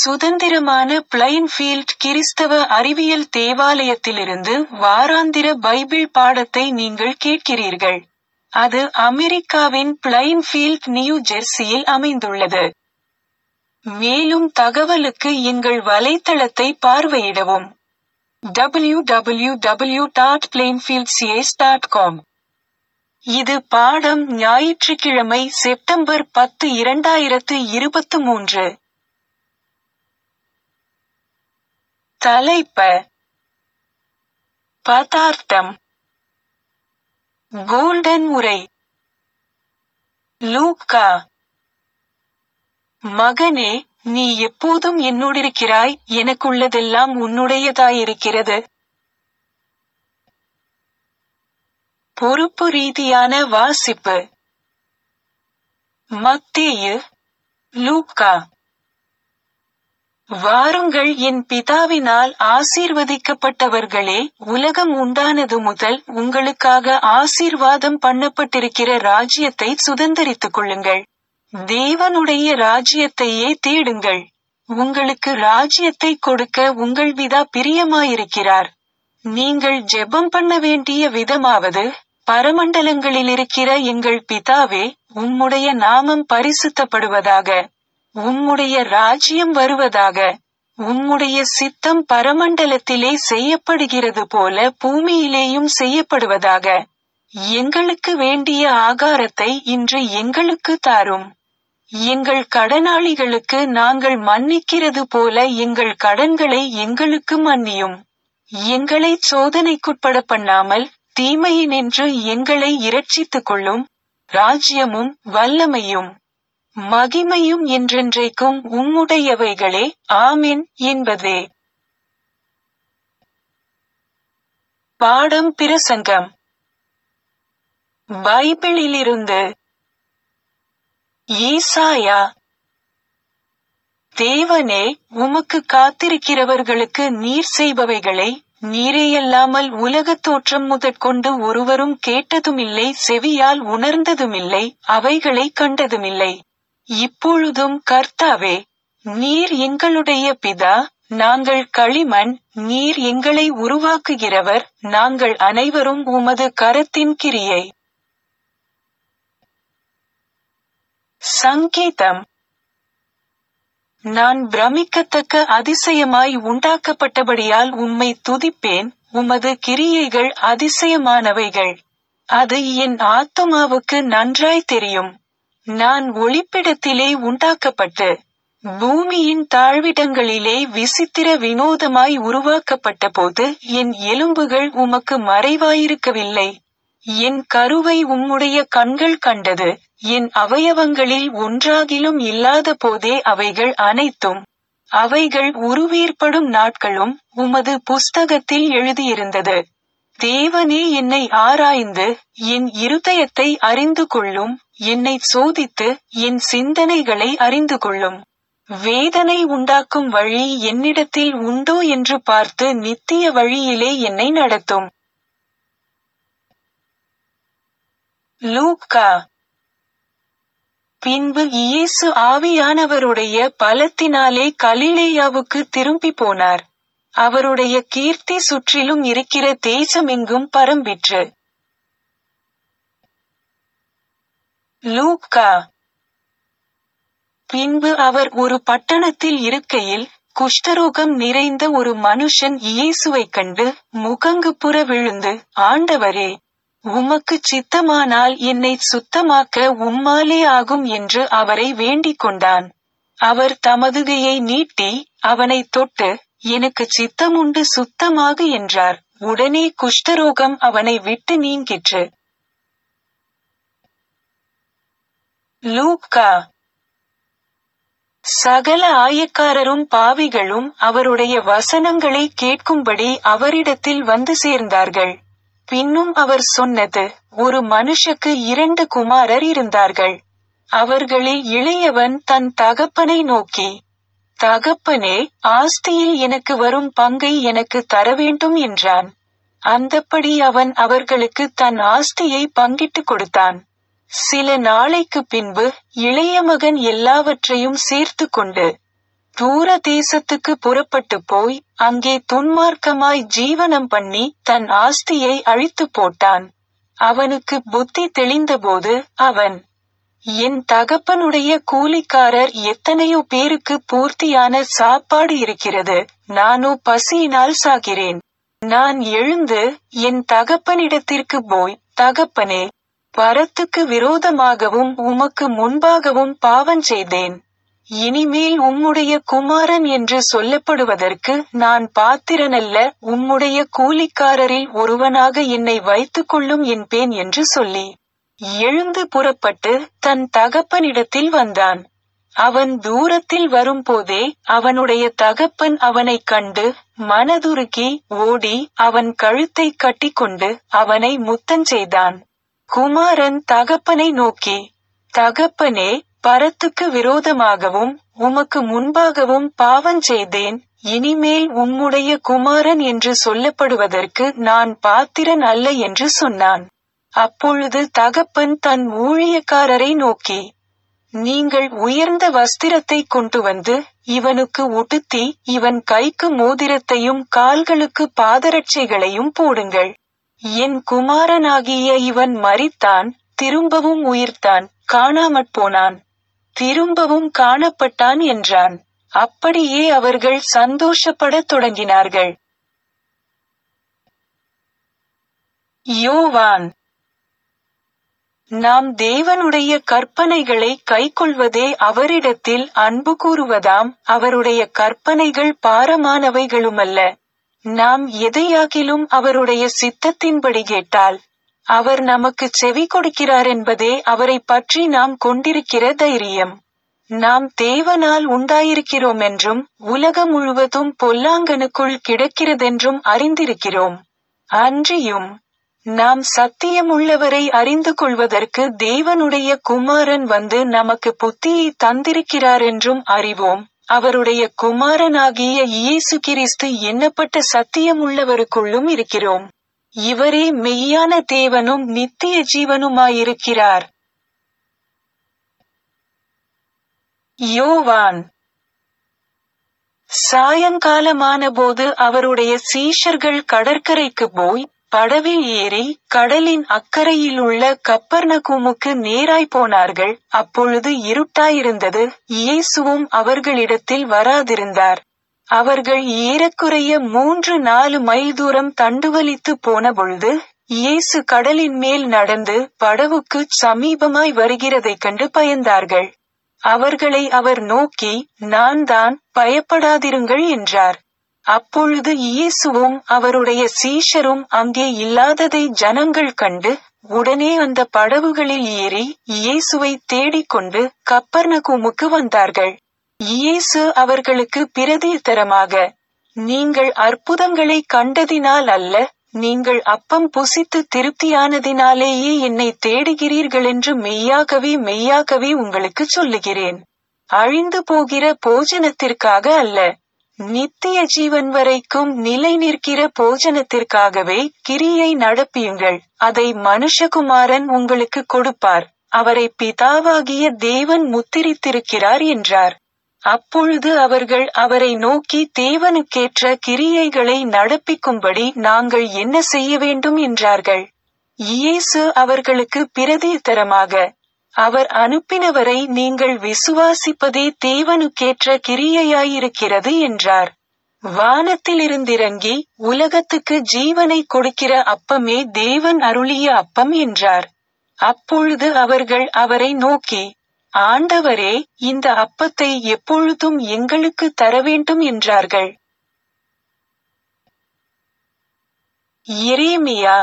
சுதந்திரமான பிளைன்ஃபீல்ட் கிறிஸ்தவ அறிவியல் தேவாலயத்திலிருந்து வாராந்திர பைபிள் பாடத்தை நீங்கள் கேட்கிறீர்கள். அது அமெரிக்காவின் பிளைன்ஃபீல்ட் நியூ ஜெர்சியில் அமைந்துள்ளது. மேலும் தகவலுக்கு எங்கள் வலைத்தளத்தை பார்வையிடவும். www.plainfieldcs.com இது பாடம் ஞாயிற்றுக்கிழமை செப்டம்பர் பத்து இரண்டாயிரத்து இருபத்து மூன்று. தலைப்ப பதார்த்தம் கோல்டன் உரை லூக்கா மகனே நீ எப்போதும் என்னோடிருக்கிறாய் எனக்குள்ளதெல்லாம் உன்னுடையதாயிருக்கிறது. பொறுப்பு ரீதியான வாசிப்பு மத்தேயு லூக்கா வாருங்கள் என் பிதாவினால் ஆசீர்வதிக்கப்பட்டவர்களே உலகம் உண்டானது முதல் உங்களுக்காக ஆசீர்வாதம் பண்ணப்பட்டிருக்கிற ராஜ்யத்தை சுதந்தரித்துக் கொள்ளுங்கள். தேவனுடைய ராஜ்யத்தையே தேடுங்கள். உங்களுக்கு ராஜ்யத்தை கொடுக்க உங்கள் பிதா பிரியமாயிருக்கிறார். நீங்கள் ஜெபம் பண்ண வேண்டிய விதமாவது பரமண்டலங்களிலிருக்கிற எங்கள் பிதாவே உம்முடைய நாமம் பரிசுத்தப்படுவதாக. உம்முடைய ராஜ்யம் வருவதாக. உம்முடைய சித்தம் பரமண்டலத்திலே செய்யப்படுகிறது போல பூமியிலேயும் செய்யப்படுவதாக. எங்களுக்கு வேண்டிய ஆகாரத்தை இன்று எங்களுக்கு தாரும். எங்கள் கடனாளிகளுக்கு நாங்கள் மன்னிக்கிறது போல எங்கள் கடன்களை எங்களுக்கு மன்னியும். எங்களைச் சோதனைக்குட்பட பண்ணாமல் தீமையினின்று எங்களை இரட்சித்துக் கொள்ளும். ராஜ்யமும் வல்லமையும் மகிமையும் என்றென்றைக்கும் உம்முடையவைகளே ஆமென் என்பதே. பாடம் பிரசங்கம் பைபிளிலிருந்து ஏசாயா தேவனே உமக்கு காத்திருக்கிறவர்களுக்கு நீர் செய்பவைகளை நீரேயல்லாமல் உலகத் தோற்றம் முதற்கொண்டு ஒருவரும் கேட்டதுமில்லை செவியால் உணர்ந்ததுமில்லை அவைகளைக் கண்டதுமில்லை. இப்பொழுதும் கர்த்தாவே நீர் எங்களுடைய பிதா நாங்கள் களிமண் நீர் எங்களை உருவாக்குகிறவர் நாங்கள் அனைவரும் உமது கரத்தின் கிரியை. சங்கீதம் நான் பிரமிக்கத்தக்க அதிசயமாய் உண்டாக்கப்பட்டபடியால் உம்மை துதிப்பேன் உமது கிரியைகள் அதிசயமானவைகள். அது என் ஆத்துமாவுக்கு நன்றாய் தெரியும். நான் ஒளிப்பிடத்திலே உண்டாக்கப்பட்டு பூமியின் தாழ்விடங்களிலே விசித்திர வினோதமாய் உருவாக்கப்பட்டபோது என் எலும்புகள் உமக்கு மறைவாயிருக்கவில்லை. என் கருவை உம்முடைய கண்கள் கண்டது என் அவயவங்களில் ஒன்றாகிலும் இல்லாத போதே அவைகள் அனைத்தும். அவைகள் உருவேற்படும் நாட்களும் உமது புஸ்தகத்தில் எழுதியிருந்தது. தேவனே என்னை ஆராய்ந்து என் இருதயத்தை அறிந்து கொள்ளும் என்னைச் சோதித்து என் சிந்தனைகளை அறிந்து கொள்ளும். வேதனை உண்டாக்கும் வழி என்னிடத்தில் உண்டோ என்று பார்த்து நித்திய வழியிலே என்னை நடத்தும். லூக்கா பின்பு இயேசு ஆவியானவருடைய பலத்தினாலே கலிலேயாவுக்கு திரும்பி போனார். அவருடைய கீர்த்தி சுற்றிலும் இருக்கிற தேசமெங்கும் பரம்பிற்று. லூக்கா பின்பு அவர் ஒரு பட்டணத்தில் இருக்கையில் குஷ்டரோகம் நிறைந்த ஒரு மனுஷன் இயேசுவைக் கண்டு முகங்குப்புற விழுந்து ஆண்டவரே உமக்குச் சித்தமானால் என்னைச் சுத்தமாக்க உம்மாலே ஆகும் என்று அவரை வேண்டிக் கொண்டான். அவர் தமதுகையை நீட்டி அவனைத் தொட்டு எனக்குச் சித்தமுண்டு சுத்தமாகு என்றார். உடனே குஷ்டரோகம் அவனை விட்டு நீங்கிற்று. லூக்கா சகல ஆயக்காரரும் பாவிகளும் அவருடைய வசனங்களை கேட்கும்படி அவரிடத்தில் வந்து சேர்ந்தார்கள். பின்னும் அவர் சொன்னது ஒரு மனுஷக்கு இரண்டு குமாரர் இருந்தார்கள். அவர்களில் இளையவன் தன் தகப்பனை நோக்கி தகப்பனே ஆஸ்தியில் எனக்கு வரும் பங்கை எனக்கு தரவேண்டும் என்றான். அந்தப்படி அவன் அவர்களுக்கு தன் ஆஸ்தியை பங்கிட்டுக் கொடுத்தான். சில நாளைக்குப் பின்பு இளைய மகன் எல்லாவற்றையும் சேர்த்துக் கொண்டு தூர தேசத்துக்கு புறப்பட்டு போய் அங்கே துன்மார்க்கமாய் ஜீவனம் பண்ணி தன் ஆஸ்தியை அழித்து போட்டான் அவனுக்கு புத்தி தெளிந்தபோது அவன் என் தகப்பனுடைய கூலிக்காரர் எத்தனையோ பேருக்கு பூர்த்தியான சாப்பாடு இருக்கிறது நானோ பசியினால் சாகிறேன் நான் எழுந்து என் தகப்பனிடத்திற்கு போய் தகப்பனே பரத்துக்கு விரோதமாகவும் உமக்கு முன்பாகவும் பாவம் செய்தேன் இனிமேல் உம்முடைய குமாரன் என்று சொல்லப்படுவதற்கு நான் பாத்திரனல்ல உம்முடைய கூலிக்காரரில் ஒருவனாக என்னை வைத்துக் கொள்ளும் என்பேன் என்று சொல்லி எழுந்து புறப்பட்டு தன் தகப்பனிடத்தில் வந்தான் அவன் தூரத்தில் வரும்போதே அவனுடைய தகப்பன் அவனைக் கண்டு மனதுருகி ஓடி அவன் கழுத்தை கட்டிக்கொண்டு அவனை முத்தஞ்செய்தான் குமாரன் தகப்பனை நோக்கி தகப்பனே பரத்துக்கு விரோதமாகவும் உமக்கு முன்பாகவும் பாவம் செய்தேன் இனிமேல் உம்முடைய குமாரன் என்று சொல்லப்படுவதற்கு நான் பாத்திரன் அல்ல என்று சொன்னான் அப்பொழுது தகப்பன் தன் ஊழியக்காரரை நோக்கி நீங்கள் உயர்ந்த வஸ்திரத்தை கொண்டு வந்து இவனுக்கு உடுத்தி இவன் கைக்கு மோதிரத்தையும் கால்களுக்கு பாதரட்சைகளையும் போடுங்கள் என் குமாரனாகிய இவன் மரித்தான் திரும்பவும் உயிர்த்தான் காணாமற் போனான் திரும்பவும் காணப்பட்டான் என்றான் அப்படியே அவர்கள் சந்தோஷப்படத் தொடங்கினார்கள் யோவான் நாம் தேவனுடைய கற்பனைகளை கைக்கொள்வதே அவரிடத்தில் அன்பு கூறுவதாம் அவருடைய கற்பனைகள் பாரமானவைகளுமல்ல நாம் எதையாகிலும் அவருடைய சித்தத்தின்படி கேட்டால் அவர் நமக்கு செவி கொடுக்கிறார் என்பதே அவரை பற்றி நாம் கொண்டிருக்கிற தைரியம் நாம் தேவனால் உண்டாயிருக்கிறோம் என்றும் உலகம் முழுவதும் பொல்லாங்கனுக்குள் கிடக்கிறதென்றும் அறிந்திருக்கிறோம் அன்றியும் நாம் சத்தியமுள்ளவரை அறிந்து கொள்வதற்கு தேவனுடைய குமாரன் வந்து நமக்கு புத்தியை தந்திருக்கிறார் என்றும் அறிவோம் அவருடைய குமாரனாகிய இயேசு கிறிஸ்து எண்ணப்பட்ட சத்தியமுள்ளவருக்குள்ளும் இருக்கிறோம் இவரே மெய்யான தேவனும் நித்திய ஜீவனுமாயிருக்கிறார் யோவான் சாயங்காலமானபோது அவருடைய சீஷர்கள் கடற்கரைக்கு போய் படவில் ஏறி கடலின் அக்கறையிலுள்ள கப்பர்நகூமுக்கு நேராய் போனார்கள் அப்பொழுது இருட்டாயிருந்தது இயேசுவும் அவர்களிடத்தில் வராதிருந்தார் அவர்கள் ஏறக்குறைய மூன்று நாலு மைல் தூரம் தண்டுவலித்து போன பொழுது இயேசு கடலின் மேல் நடந்து படவுக்கு சமீபமாய் வருகிறதைக் கண்டு பயந்தார்கள் அவர்களை அவர் நோக்கி நான் தான் பயப்படாதிருங்கள் என்றார் அப்பொழுது இயேசுவும் அவருடைய சீஷரும் அங்கே இல்லாததை ஜனங்கள் கண்டு உடனே அந்த படவுகளில் ஏறி இயேசுவை தேடிக்கொண்டு கப்பர்நகூமுக்கு வந்தார்கள் இயேசு அவர்களுக்கு பிரதித்தரமாக நீங்கள் அற்புதங்களை கண்டதினால் அல்ல நீங்கள் அப்பம் புசித்து திருப்தியானதினாலேயே என்னை தேடுகிறீர்கள் என்று மெய்யாகவே மெய்யாகவே உங்களுக்கு சொல்லுகிறேன் அழிந்து போகிற போஜனத்திற்காக அல்ல நித்திய ஜீவன் வரைக்கும் நிலை நிற்கிற போஜனத்திற்காகவே கிரியை நடப்பியுங்கள் அதை மனுஷகுமாரன் உங்களுக்கு கொடுப்பார் அவரை பிதாவாகிய தேவன் முத்திரித்திருக்கிறார் என்றார் அப்பொழுது அவர்கள் அவரை நோக்கி தேவனுக்கேற்ற கிரியைகளை நடப்பிக்கும்படி நாங்கள் என்ன செய்ய வேண்டும் என்றார்கள் இயேசு அவர்களுக்கு பிரதித்தரமாக அவர் அனுப்பினவரை நீங்கள் விசுவாசிப்பதே தேவனுக்கேற்ற கிரியையாயிருக்கிறது என்றார் வானத்திலிருந்திறங்கி உலகத்துக்கு ஜீவனை கொடுக்கிற அப்பமே தேவன் அருளிய அப்பம் என்றார் அப்பொழுது அவர்கள் அவரை நோக்கி ஆண்டவரே இந்த அப்பத்தை எப்பொழுதும் எங்களுக்கு தர வேண்டும் என்றார்கள் எரேமியா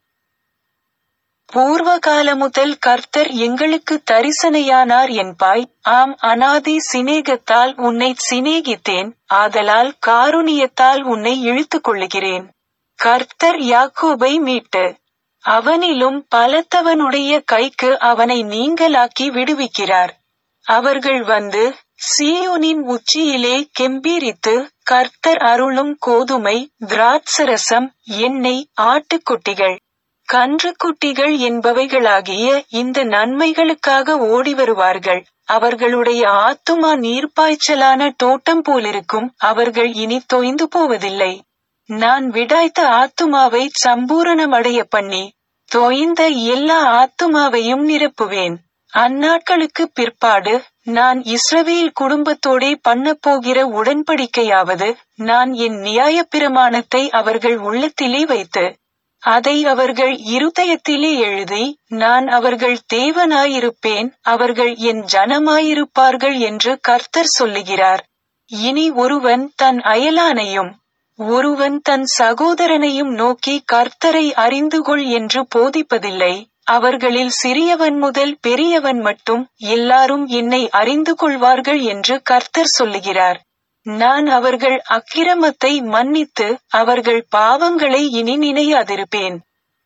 பூர்வகால முதல் கர்த்தர் எங்களுக்கு தரிசனையானார் என்பாய் ஆம் அனாதி சிநேகத்தால் உன்னை சிநேகித்தேன் ஆதலால் காருணியத்தால் உன்னை இழுத்துக் கொள்ளுகிறேன் கர்த்தர் யாக்கோபை மீட்டு அவனிலும் பலத்தவனுடைய கைக்கு அவனை நீங்களாக்கி விடுவிக்கிறார் அவர்கள் வந்து சீயோனின் உச்சியிலே கெம்பீரித்து கர்த்தர் அருளும் கோதுமை திராட்சரசம் எண்ணெய் ஆட்டுக்குட்டிகள் கன்றுக்குட்டிகள் என்பவைகளாகிய இந்த நன்மைகளுக்காக ஓடி வருவார்கள் அவர்களுடைய ஆத்துமா நீர்ப்பாய்ச்சலான தோட்டம் போலிருக்கும் அவர்கள் இனி தொய்ந்து போவதில்லை நான் விடாய்த்த ஆத்துமாவை சம்பூரணமடைய பண்ணி தொய்ந்த எல்லா ஆத்துமாவையும் நிரப்புவேன் அந்நாட்களுக்கு பிற்பாடு நான் இஸ்ரவேல் குடும்பத்தோடே பண்ணப்போகிற உடன்படிக்கையாவது நான் என் நியாயப் பிரமாணத்தை அவர்கள் உள்ளத்திலே வைத்து அதை அவர்கள் இருதயத்திலே எழுதி நான் அவர்கள் தேவனாயிருப்பேன் அவர்கள் என் ஜனமாயிருப்பார்கள் என்று கர்த்தர் சொல்லுகிறார் இனி ஒருவன் தன் அயலானையும் ஒருவன் தன் சகோதரனையும் நோக்கி கர்த்தரை அறிந்து கொள் என்று போதிப்பதில்லை அவர்களில் சிறியவன் முதல் பெரியவன் மட்டும் எல்லாரும் என்னை அறிந்து கொள்வார்கள் என்று கர்த்தர் சொல்லுகிறார் நான் அவர்கள் அக்கிரமத்தை மன்னித்து அவர்கள் பாவங்களை இனி நினையாதிருப்பேன்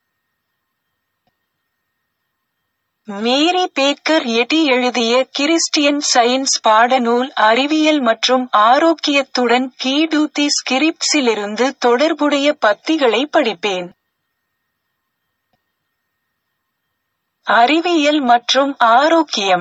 மேரி பேக்கர் எட்டி எழுதிய கிறிஸ்டியன் சயின்ஸ் பாடநூல் அறிவியல் மற்றும் ஆரோக்கியத்துடன் கீடூத்தி ஸ்கிரிப்ட்ஸிலிருந்து தொடர்புடைய பத்திகளை படிப்பேன் அறிவியல் மற்றும் ஆரோக்கியம்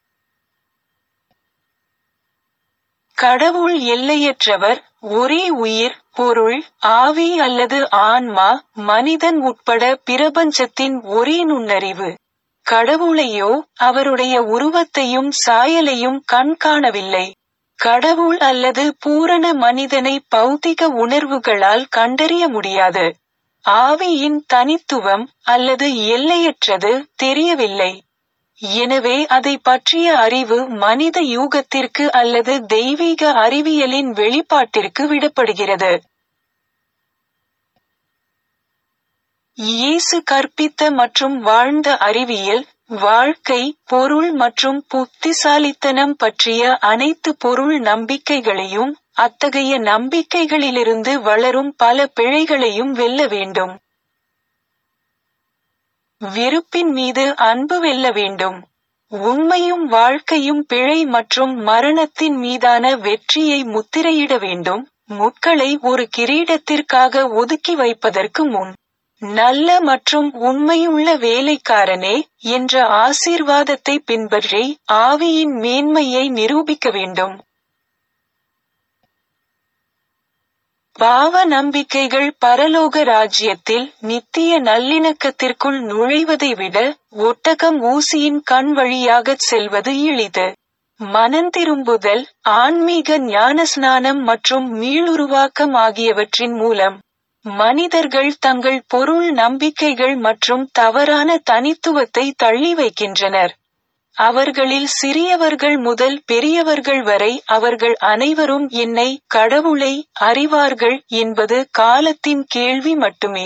கடவுள் எல்லையற்றவர் ஒரே உயிர் பொருள் ஆவி அல்லது ஆன்மா மனிதன் உட்பட பிரபஞ்சத்தின் ஒரே நுண்ணறிவு கடவுளையோ அவருடைய உருவத்தையும் சாயலையும் கண் காணவில்லை கடவுள் அல்லது பூரண மனிதனை பௌதிக உணர்வுகளால் கண்டறிய முடியாது ஆவியின் தனித்துவம் அல்லது எல்லையற்றது தெரியவில்லை எனவே அதை பற்றிய அறிவு மனித யூகத்திற்கு அல்லது தெய்வீக அறிவியலின் வெளிப்பாட்டிற்கு விடப்படுகிறது இயேசு கற்பித்த மற்றும் வாழ்ந்த அறிவியல் வாழ்க்கை பொருள் மற்றும் புத்திசாலித்தனம் பற்றிய அனைத்து பொருள் நம்பிக்கைகளையும் அத்தகைய நம்பிக்கைகளிலிருந்து வளரும் பல பிழைகளையும் வெல்ல வேண்டும் வெறுப்பின் மீது அன்பு வெல்ல வேண்டும் உண்மையும் வாழ்க்கையும் பிழை மற்றும் மரணத்தின் மீதான வெற்றியை முத்திரையிட வேண்டும் முட்களை ஒரு கிரீடத்திற்காக ஒதுக்கி வைப்பதற்கு முன் நல்ல மற்றும் உண்மையுள்ள வேலைக்காரனே என்ற ஆசீர்வாதத்தை பின்பற்றி ஆவியின் மேன்மையை நிரூபிக்க வேண்டும் பாவ நம்பிக்கைகள் பரலோக ராஜ்யத்தில் நித்திய நல்லிணக்கத்திற்குள் நுழைவதை விட ஒட்டகம் ஊசியின் கண் வழியாகச் செல்வது எளிது மனந்திரும்புதல் ஆன்மீக ஞானஸ்நானம் மற்றும் மீளுருவாக்கம் ஆகியவற்றின் மூலம் மனிதர்கள் தங்கள் பொருள் நம்பிக்கைகள் மற்றும் தவறான தனித்துவத்தை தள்ளி வைக்கின்றனர் அவர்களில் சிறியவர்கள் முதல் பெரியவர்கள் வரை அவர்கள் அனைவரும் என்னை கடவுளை அறிவார்கள் என்பது காலத்தின் கேள்வி மட்டுமே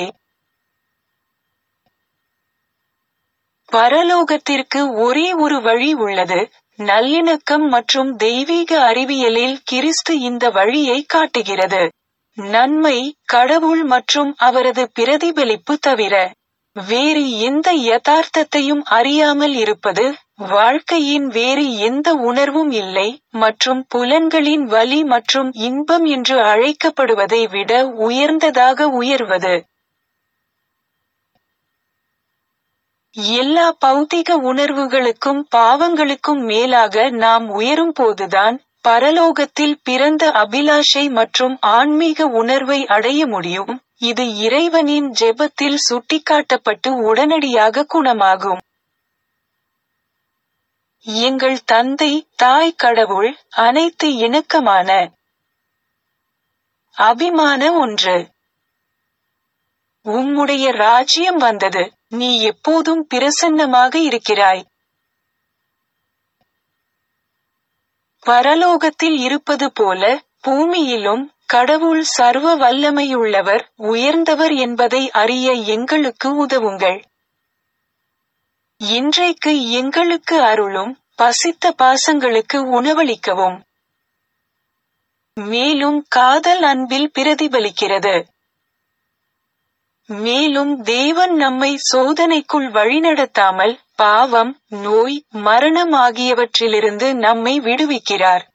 பரலோகத்திற்கு ஒரே ஒரு வழி உள்ளது நல்லிணக்கம் மற்றும் தெய்வீக அறிவியலில் கிறிஸ்து இந்த வழியை காட்டுகிறது நன்மை கடவுள் மற்றும் அவரது பிரதிபலிப்பு தவிர வேறு எந்த யதார்த்தத்தையும் அறியாமல் இருப்பது வாழ்க்கையின் வேறு எந்த உணர்வும் இல்லை மற்றும் புலன்களின் வலி மற்றும் இன்பம் என்று அழைக்கப்படுவதை விட உயர்ந்ததாக உயர்வது எல்லா பௌதிக உணர்வுகளுக்கும் பாவங்களுக்கும் மேலாக நாம் உயரும் போதுதான் பரலோகத்தில் பிறந்த அபிலாஷை மற்றும் ஆன்மீக உணர்வை அடைய முடியும் இது இறைவனின் ஜெபத்தில் சுட்டிக்காட்டப்பட்டு உடனடியாக குணமாகும் எங்கள் தந்தை தாய் கடவுள் அனைத்து இணக்கமான அபிமான ஒன்று உம்முடைய ராஜ்யம் வந்தது நீ எப்போதும் பிரசன்னமாக இருக்கிறாய் பரலோகத்தில் இருப்பது போல பூமியிலும் கடவுள் சர்வ வல்லமையுள்ளவர் உயர்ந்தவர் என்பதை அறிய எங்களுக்கு உதவுங்கள் இன்றைக்கு எங்களுக்கு அருளும் பசித்த பாசங்களுக்கு உணவளிக்கவும் மேலும் காதல் அன்பில் பிரதிபலிக்கிறது மேலும் தேவன் நம்மை சோதனைக்குள் வழிநடத்தாமல் பாவம் நோய் மரணம் ஆகியவற்றிலிருந்து நம்மை விடுவிக்கிறார்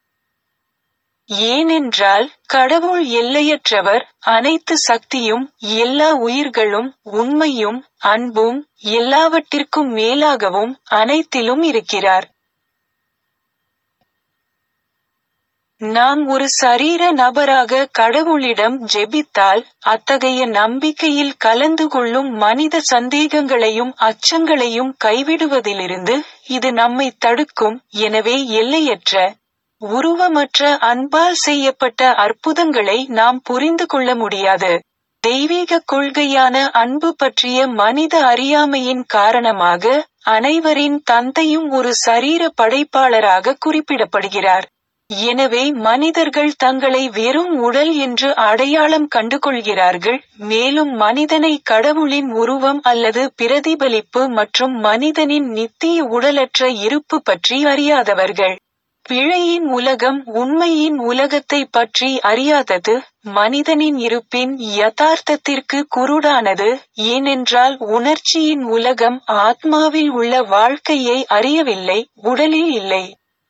ஏனென்றால் கடவுள் எல்லையற்றவர் அனைத்து சக்தியும் எல்லா உயிர்களும் உண்மையும் அன்பும் எல்லாவற்றிற்கும் மேலாகவும் அனைத்திலும் இருக்கிறார் நாம் ஒரு சரீர நபராக கடவுளிடம் ஜெபித்தால் அத்தகைய நம்பிக்கையில் கலந்து கொள்ளும் மனித சந்தேகங்களையும் அச்சங்களையும் கைவிடுவதிலிருந்து இது நம்மை தடுக்கும் எனவே எல்லையற்ற உருவமற்ற அன்பால் செய்யப்பட்ட அற்புதங்களை நாம் புரிந்து கொள்ள முடியாது தெய்வீக கொள்கையான அன்பு பற்றிய மனித அறியாமையின் காரணமாக அனைவரின் தந்தையும் ஒரு சரீர படைப்பாளராக குறிப்பிடப்படுகிறார் எனவே மனிதர்கள் தங்களை வெறும் உடல் என்று அடையாளம் கண்டுகொள்கிறார்கள் மேலும் மனிதனை கடவுளின் உருவம் அல்லது பிரதிபலிப்பு மற்றும் மனிதனின் நித்திய உடலற்ற இருப்பு பற்றி அறியாதவர்கள் பிழையின் உலகம் உண்மையின் உலகத்தை பற்றி அறியாதது மனிதனின் இருப்பின் யதார்த்தத்திற்கு குருடானது ஏனென்றால் உணர்ச்சியின் உலகம் ஆத்மாவில் உள்ள வாழ்க்கையை அறியவில்லை உடலில் இல்லை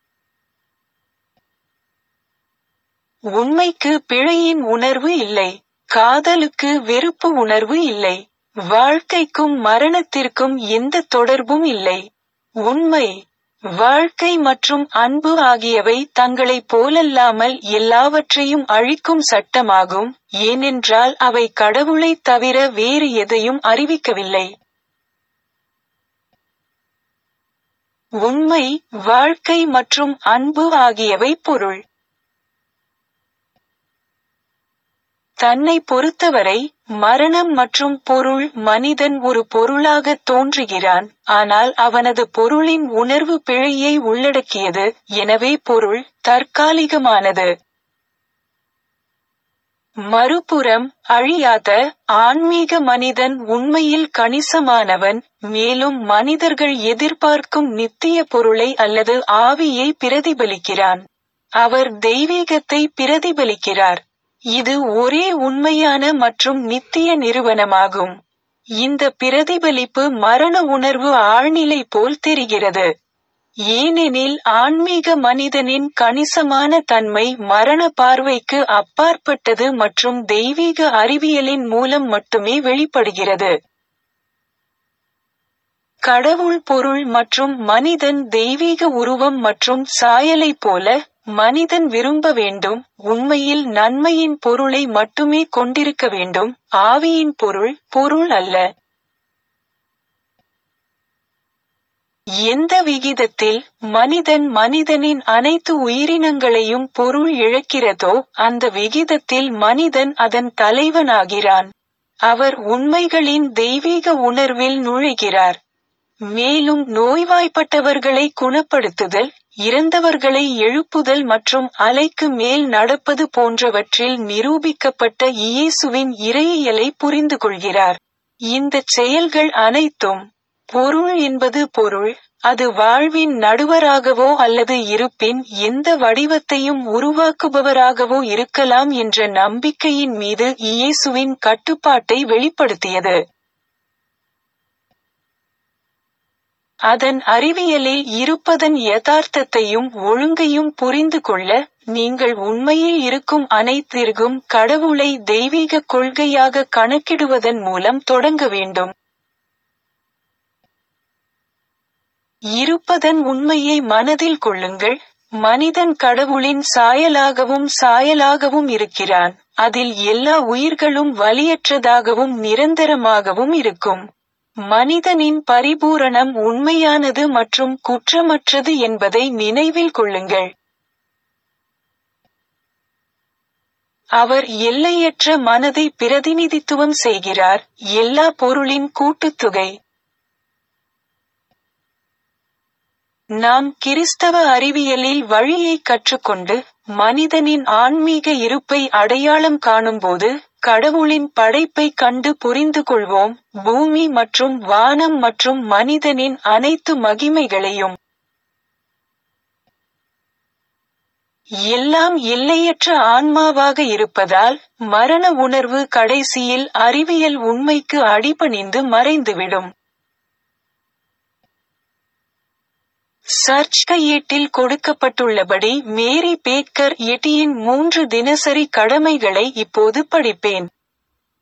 உண்மைக்கு பிழையின் உணர்வு இல்லை காதலுக்கு வெறுப்பு உணர்வு இல்லை வாழ்க்கைக்கும் மரணத்திற்கும் எந்த தொடர்பும் இல்லை உண்மை வாழ்க்கை மற்றும் அன்பு ஆகியவை தங்களைப் போலல்லாமல் எல்லாவற்றையும் அழிக்கும் சட்டமாகும் ஏனென்றால் அவை கடவுளைத் தவிர வேறு எதையும் அறிவிக்கவில்லை உண்மை வாழ்க்கை மற்றும் அன்பு ஆகியவை பொருள் தன்னை பொறுத்தவரை மரணம் மற்றும் பொருள் மனிதன் ஒரு பொருளாக தோன்றுகிறான் ஆனால் அவனது பொருளின் உணர்வு பிழையை உள்ளடக்கியது எனவே பொருள் தற்காலிகமானது மறுபுறம் அழியாத ஆன்மீக மனிதன் உண்மையில் கணிசமானவன் மேலும் மனிதர்கள் எதிர்பார்க்கும் நித்திய பொருளை அல்லது ஆவியை பிரதிபலிக்கிறான் அவர் தெய்வீகத்தை பிரதிபலிக்கிறார் இது ஒரே உண்மையான மற்றும் நித்திய நிறுவனமாகும் இந்த பிரதிபலிப்பு மரண உணர்வு ஆழ்நிலை போல் தெரிகிறது ஏனெனில் ஆன்மீக மனிதனின் கணிசமான தன்மை மரண பார்வைக்கு அப்பாற்பட்டது மற்றும் தெய்வீக அறிவியலின் மூலம் மட்டுமே வெளிப்படுகிறது கடவுள் பொருள் மற்றும் மனிதன் தெய்வீக உருவம் மற்றும் சாயலைப் போல மனிதன் விரும்ப வேண்டும் உண்மையில் நன்மையின் பொருளை மட்டுமே கொண்டிருக்க வேண்டும் ஆவியின் பொருள் பொருள் அல்ல எந்த விகிதத்தில் மனிதன் மனிதனின் அனைத்து உயிரினங்களையும் பொருள் இழக்கிறதோ அந்த விகிதத்தில் மனிதன் அதன் தலைவனாகிறான் அவர் உண்மைகளின் தெய்வீக உணர்வில் நுழைகிறார் மேலும் நோய்வாய்ப்பட்டவர்களை குணப்படுத்துதல் இறந்தவர்களை எழுப்புதல் மற்றும் அலைக்கு மேல் நடப்பது போன்றவற்றில் நிரூபிக்கப்பட்ட இயேசுவின் இறையியலை புரிந்து கொள்கிறார் இந்தச் செயல்கள் அனைத்தும் பொருள் என்பது பொருள் அது வாழ்வின் நடுவராகவோ அல்லது இருப்பின் எந்த வடிவத்தையும் உருவாக்குபவராகவோ இருக்கலாம் என்ற நம்பிக்கையின் மீது இயேசுவின் கட்டுப்பாட்டை வெளிப்படுத்தியது அதன் அறிவியலில் இருப்பதன் யதார்த்தத்தையும் ஒழுங்கையும் புரிந்து கொள்ள நீங்கள் உண்மையில் இருக்கும் அனைத்திற்கும் கடவுளை தெய்வீக கொள்கையாக கணக்கிடுவதன் மூலம் தொடங்க வேண்டும் இருப்பதன் உண்மையை மனதில் கொள்ளுங்கள் மனிதன் கடவுளின் சாயலாகவும் சாயலாகவும் இருக்கிறான் அதில் எல்லா உயிர்களும் வலியற்றதாகவும் நிரந்தரமாகவும் இருக்கும் மனிதனின் பரிபூரணம் உண்மையானது மற்றும் குற்றமற்றது என்பதை நினைவில் கொள்ளுங்கள் அவர் எல்லையற்ற மனதை பிரதிநிதித்துவம் செய்கிறார் எல்லா பொருளின் கூட்டுத்தொகை நாம் கிறிஸ்தவ அறிவியலில் வழியை கற்றுக்கொண்டு மனிதனின் ஆன்மீக இருப்பை அடையாளம் காணும்போது கடவுளின் படைப்பை கண்டு புரிந்து கொள்வோம் பூமி மற்றும் வானம் மற்றும் மனிதனின் அனைத்து மகிமைகளையும் எல்லாம் எல்லையற்ற ஆன்மாவாக இருப்பதால் மரண உணர்வு கடைசியில் அறிவியல் உண்மைக்கு அடிபணிந்து மறைந்துவிடும் சர்ச் கையேட்டில் கொடுக்கப்பட்டுள்ளபடி மேரி பேக்கர் எட்டியின் மூன்று தினசரி கடமைகளை இப்போது படிப்பேன்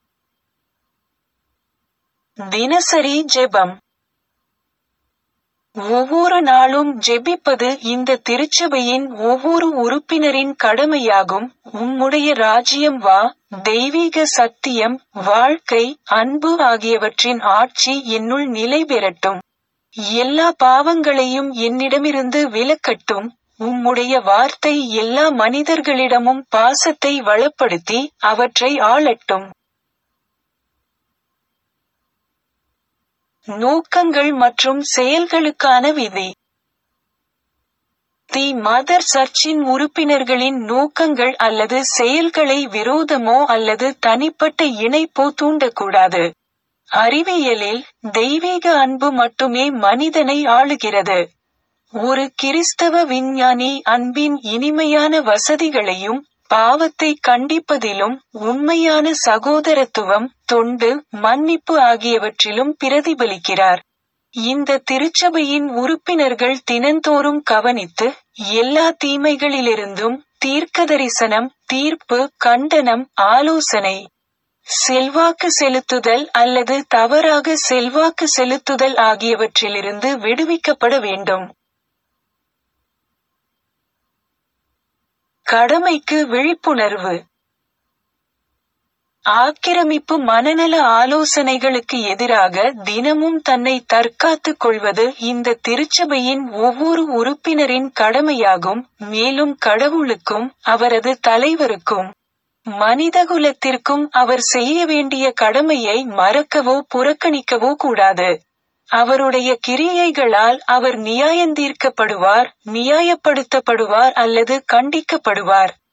தினசரி ஜெபம் ஒவ்வொரு நாளும் ஜெபிப்பது இந்த திருச்சபையின் ஒவ்வொரு உறுப்பினரின் கடமையாகும் உம்முடைய ராஜ்யம் வா தெய்வீக சத்தியம் வாழ்க்கை அன்பு ஆகியவற்றின் ஆட்சி என்னுள் நிலை பெறட்டும் எல்லா பாவங்களையும் என்னிடமிருந்து விலக்கட்டும் உம்முடைய வார்த்தை எல்லா மனிதர்களிடமும் பாசத்தை வளப்படுத்தி அவற்றை ஆளட்டும் நோக்கங்கள் மற்றும் செயல்களுக்கான விதி தி மதர் சர்ச்சின் உறுப்பினர்களின் நோக்கங்கள் அல்லது செயல்களை விரோதமோ அல்லது தனிப்பட்ட இணைப்போ தூண்டக்கூடாது அறிவியலில் தெய்வீக அன்பு மட்டுமே மனிதனை ஆளுகிறது ஒரு கிறிஸ்தவ விஞ்ஞானி அன்பின் இனிமையான வசதிகளையும் பாவத்தை கண்டிப்பதிலும் உண்மையான சகோதரத்துவம் தொண்டு மன்னிப்பு ஆகியவற்றிலும் பிரதிபலிக்கிறார் இந்த திருச்சபையின் உறுப்பினர்கள் தினந்தோறும் கவனித்து எல்லா தீமைகளிலிருந்தும் தீர்க்கதரிசனம் தீர்ப்பு கண்டனம் ஆலோசனை செல்வாக்கு செலுத்துதல் அல்லது தவறாக செல்வாக்கு செலுத்துதல் ஆகியவற்றிலிருந்து விடுவிக்கப்பட வேண்டும் கடமைக்கு விழிப்புணர்வு ஆக்கிரமிப்பு மனநல ஆலோசனைகளுக்கு எதிராக தினமும் தன்னை தற்காத்துக் கொள்வது இந்த திருச்சபையின் ஒவ்வொரு உறுப்பினரின் கடமையாகும் மேலும் கடவுளுக்கும் அவரது தலைவருக்கும் மனிதகுலத்திற்கும் அவர் செய்ய வேண்டிய கடமையை மறக்கவோ புறக்கணிக்கவோ கூடாது அவருடைய கிரியைகளால் அவர் நியாயந்தீர்க்கப்படுவார் நியாயப்படுத்தப்படுவார் அல்லது கண்டிக்கப்படுவார்